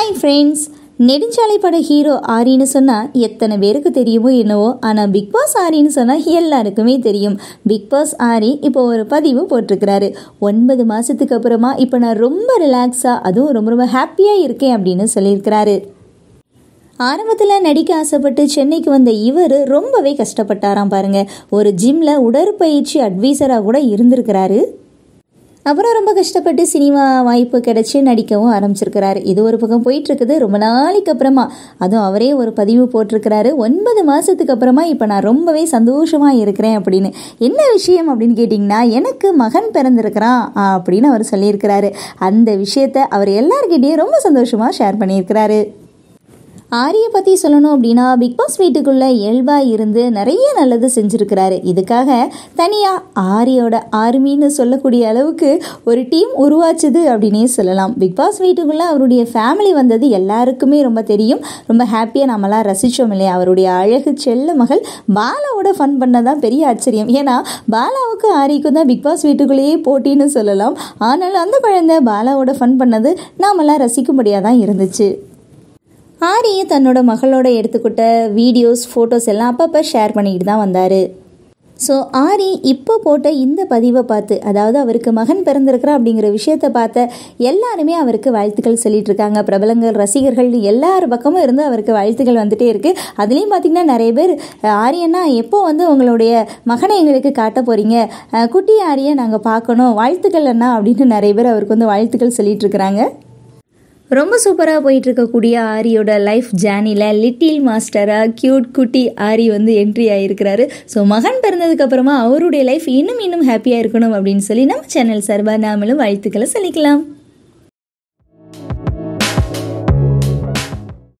hi friends நெடுஞ்சாலை பட hero ஆரின்னு சொன்னால் எத்தனை பேருக்கு தெரியுமோ என்னவோ ஆனால் பிக் பாஸ் ஆரின்னு சொன்னால் எல்லாருக்குமே தெரியும் பிக் பாஸ் ஆரி இப்போ ஒரு பதிவு போட்டிருக்கிறாரு ஒன்பது மாதத்துக்கு அப்புறமா இப்போ நான் ரொம்ப ரிலாக்ஸாக அதுவும் ரொம்ப ரொம்ப ஹாப்பியாக இருக்கேன் அப்படின்னு சொல்லியிருக்கிறாரு ஆரம்பத்தில் நடிக்க ஆசைப்பட்டு சென்னைக்கு வந்த இவர் ரொம்பவே கஷ்டப்பட்டாராம் பாருங்க ஒரு ஜிம்மில் உடற்பயிற்சி அட்வைசராக கூட இருந்திருக்கிறாரு அப்புறம் ரொம்ப கஷ்டப்பட்டு சினிமா வாய்ப்பு கிடைச்சி நடிக்கவும் ஆரம்பிச்சிருக்கிறாரு இது ஒரு பக்கம் போயிட்டுருக்குது ரொம்ப நாளைக்கு அப்புறமா அதுவும் அவரே ஒரு பதிவு போட்டிருக்கிறாரு ஒன்பது மாதத்துக்கு அப்புறமா இப்போ நான் ரொம்பவே சந்தோஷமாக இருக்கிறேன் அப்படின்னு என்ன விஷயம் அப்படின்னு கேட்டிங்கன்னா எனக்கு மகன் பிறந்திருக்கிறான் அப்படின்னு அவர் சொல்லியிருக்கிறாரு அந்த விஷயத்த அவர் எல்லார்கிட்டேயும் ரொம்ப சந்தோஷமாக ஷேர் பண்ணியிருக்கிறாரு ஆரியை பற்றி சொல்லணும் அப்படின்னா பிக் பாஸ் வீட்டுக்குள்ளே இயல்பாக இருந்து நிறைய நல்லது செஞ்சுருக்கிறாரு இதுக்காக தனியாக ஆரியோட ஆர்மின்னு சொல்லக்கூடிய அளவுக்கு ஒரு டீம் உருவாச்சுது அப்படின்னே சொல்லலாம் பிக் பாஸ் வீட்டுக்குள்ளே அவருடைய ஃபேமிலி வந்தது எல்லாருக்குமே ரொம்ப தெரியும் ரொம்ப ஹாப்பியாக நம்மளாம் ரசித்தோம் இல்லையா அவருடைய அழகு செல்ல மகள் பாலாவோட ஃபன் பண்ணதான் பெரிய ஆச்சரியம் ஏன்னா பாலாவுக்கும் ஆரிக்கும் தான் பிக் பாஸ் வீட்டுக்குள்ளேயே போட்டின்னு சொல்லலாம் ஆனாலும் அந்த குழந்தை பாலாவோட ஃபன் பண்ணது நாமெல்லாம் ரசிக்கும்படியாக தான் இருந்துச்சு ஆரியை தன்னோட மகளோட எடுத்துக்கிட்ட வீடியோஸ் ஃபோட்டோஸ் எல்லாம் அப்பப்போ ஷேர் பண்ணிக்கிட்டு தான் வந்தார் ஸோ ஆரி இப்போ போட்ட இந்த பதிவை பார்த்து அதாவது அவருக்கு மகன் பிறந்திருக்கிறா அப்படிங்கிற விஷயத்தை பார்த்த எல்லாருமே அவருக்கு வாழ்த்துக்கள் சொல்லிட்டு இருக்காங்க பிரபலங்கள் ரசிகர்கள் எல்லார் பக்கமும் இருந்து அவருக்கு வாழ்த்துக்கள் வந்துட்டே இருக்குது அதுலேயும் பார்த்திங்கன்னா நிறைய பேர் ஆரியன்னா எப்போ வந்து உங்களுடைய மகனை எங்களுக்கு காட்ட போகிறீங்க குட்டி ஆரியை நாங்கள் பார்க்கணும் வாழ்த்துக்கள் அண்ணா அப்படின்னு நிறைய பேர் அவருக்கு வந்து வாழ்த்துக்கள் சொல்லிட்டு இருக்கிறாங்க ரொம்ப சூப்பராக போயிட்டு இருக்கக்கூடிய ஆரியோட லைஃப் ஜேர்னியில் லிட்டில் மாஸ்டராக க்யூட் குட்டி ஆரி வந்து என்ட்ரி ஆகிருக்கிறாரு ஸோ மகன் பிறந்ததுக்கப்புறமா அவருடைய லைஃப் இன்னும் இன்னும் ஹாப்பியாக இருக்கணும் அப்படின்னு சொல்லி நம்ம சேனல் சார்பாக நாமளும் வாழ்த்துக்களை சொல்லிக்கலாம்